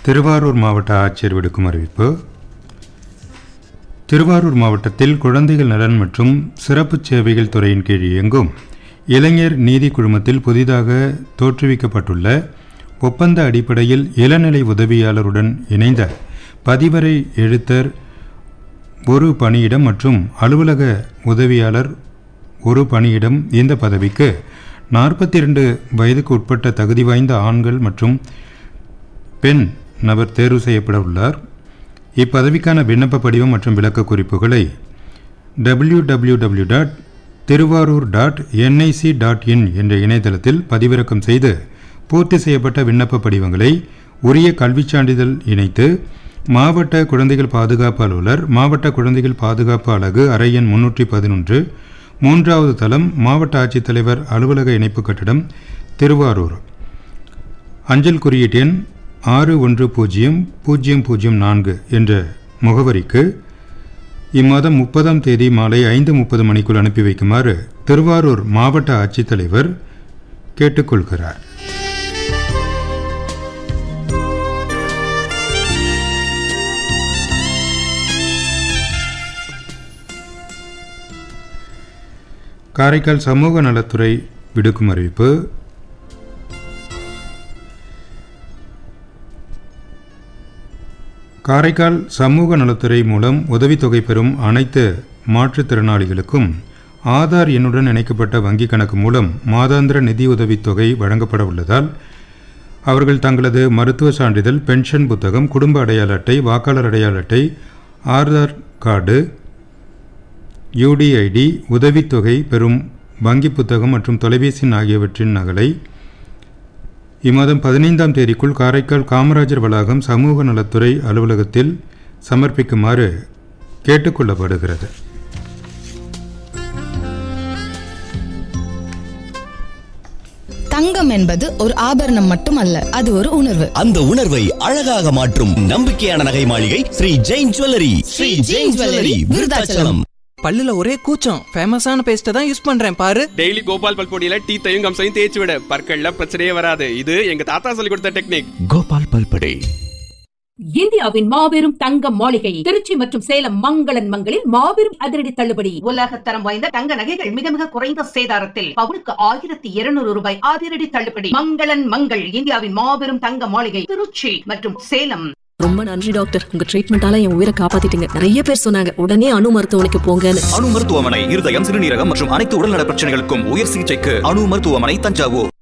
திருவாரூர் மாவட்ட ஆட்சியர் விடுக்கும் அறிவிப்பு திருவாரூர் மாவட்டத்தில் குழந்தைகள் நலன் மற்றும் சிறப்பு சேவைகள் துறையின் கீழ் இயங்கும் இளைஞர் நீதி குழுமத்தில் புதிதாக தோற்றுவிக்கப்பட்டுள்ள ஒப்பந்த அடிப்படையில் இளநிலை உதவியாளருடன் இணைந்த பதிவரை எழுத்தர் ஒரு பணியிடம் மற்றும் அலுவலக உதவியாளர் ஒரு பணியிடம் இந்த பதவிக்கு நாற்பத்தி இரண்டு வயதுக்கு உட்பட்ட தகுதி வாய்ந்த ஆண்கள் மற்றும் பெண் நபர் தேர்வு செய்யப்பட உள்ளார் இப்பதவிக்கான விண்ணப்ப படிவம் மற்றும் விளக்க குறிப்புகளை W W W dot Tiruvarur dot NIC dot in என்ற இணையதளத்தில் பதிவிறக்கம் செய்து பூர்த்தி செய்யப்பட்ட விண்ணப்ப படிவங்களை உரிய கல்விச் சான்றிதழ் இணைத்து மாவட்ட குழந்தைகள் பாதுகாப்பு அலுவலர் மாவட்ட குழந்தைகள் பாதுகாப்பு அலகு அறை எண் முன்னூற்றி பதினொன்று மூன்றாவது தளம் மாவட்ட ஆட்சித்தலைவர் அலுவலக இணைப்பு கட்டிடம் திருவாரூர் அஞ்சல் குறியீட்டு எண் ஆறு ஒன்று பூஜ்ஜியம் பூஜ்ஜியம் பூஜ்ஜியம் நான்கு என்ற முகவரிக்கு இம்மாதம் முப்பதாம் தேதி மாலை ஐந்து முப்பது மணிக்குள் அனுப்பி வைக்குமாறு திருவாரூர் மாவட்ட ஆட்சித்தலைவர் கேட்டுக்கொள்கிறார் காரைக்கால் சமூக நலத்துறை விடுக்கும் அறிவிப்பு காரைக்கால் சமூக நலத்துறை மூலம் உதவித்தொகை பெறும் அனைத்து மாற்றுத்திறனாளிகளுக்கும் ஆதார் எண்ணுடன் இணைக்கப்பட்ட வங்கிக் கணக்கு மூலம் மாதாந்திர நிதியுதவித் தொகை வழங்கப்பட உள்ளதால் அவர்கள் தங்களது மருத்துவ சான்றிதழ் பென்ஷன் புத்தகம் குடும்ப அடையாள அட்டை வாக்காளர் அடையாள அட்டை ஆதார் கார்டு யூடிஐடி உதவித்தொகை பெறும் வங்கி புத்தகம் மற்றும் தொலைபேசி எண் ஆகியவற்றின் நகலை இம்மாதம் பதினைந்தாம் தேதிக்குள் காரைக்கால் காமராஜர் வளாகம் சமூக நலத்துறை அலுவலகத்தில் சமர்ப்பிக்குமாறு கேட்டுக்கொள்ளப்படுகிறது தங்கம் என்பது ஒரு ஆபரணம் மட்டுமல்ல அது ஒரு உணர்வு அந்த உணர்வை அழகாக மாற்றும் நம்பிக்கையான நகை மாளிகை ஸ்ரீ ஜெயின் ஜுவல்லரி ஸ்ரீ ஜெயின் ஜுவல்லரி விருதாச்சலம் பல்லுல ஒரே கூச்சம் ஃபேமஸான பேஸ்ட்டை தான் யூஸ் பண்றேன் பாரு டெய்லி கோபால் பல்பொடியில டீத்தையும் கம்சையும் தேய்ச்சி விட பற்கள்ல பிரச்சனையே வராது இது எங்க தாத்தா சொல்லி கொடுத்த டெக்னிக் கோபால் பல்படே இந்தியாவின் மாபெரும் தங்க மாளிகை திருச்சி மற்றும் சேலம் மங்களன் மங்களில் மாபெரும் அதிரடி தள்ளுபடி உலக தரம் வாய்ந்த தங்க நகைகள் மிக மிக குறைந்த சேதாரத்தில் பவுனுக்கு ஆயிரத்தி இருநூறு ரூபாய் அதிரடி தள்ளுபடி மங்களன் மங்கள் இந்தியாவின் மாபெரும் தங்க மாளிகை திருச்சி மற்றும் சேலம் ரொம்ப நன்றி டாக்டர் உங்க ட்ரீட்மெண்டால என் உயிரை காப்பாத்திட்டீங்க நிறைய பேர் சொன்னாங்க உடனே அணு மருத்துவமனைக்கு போங்கன்னு அணு மருத்துவமனை இருதயம் சிறுநீரகம் மற்றும் அனைத்து உடல்நல பிரச்சனைகளுக்கும் உயர் சிகிச்சைக்கு அணு மருத்துவமனை தஞ்சாவூர்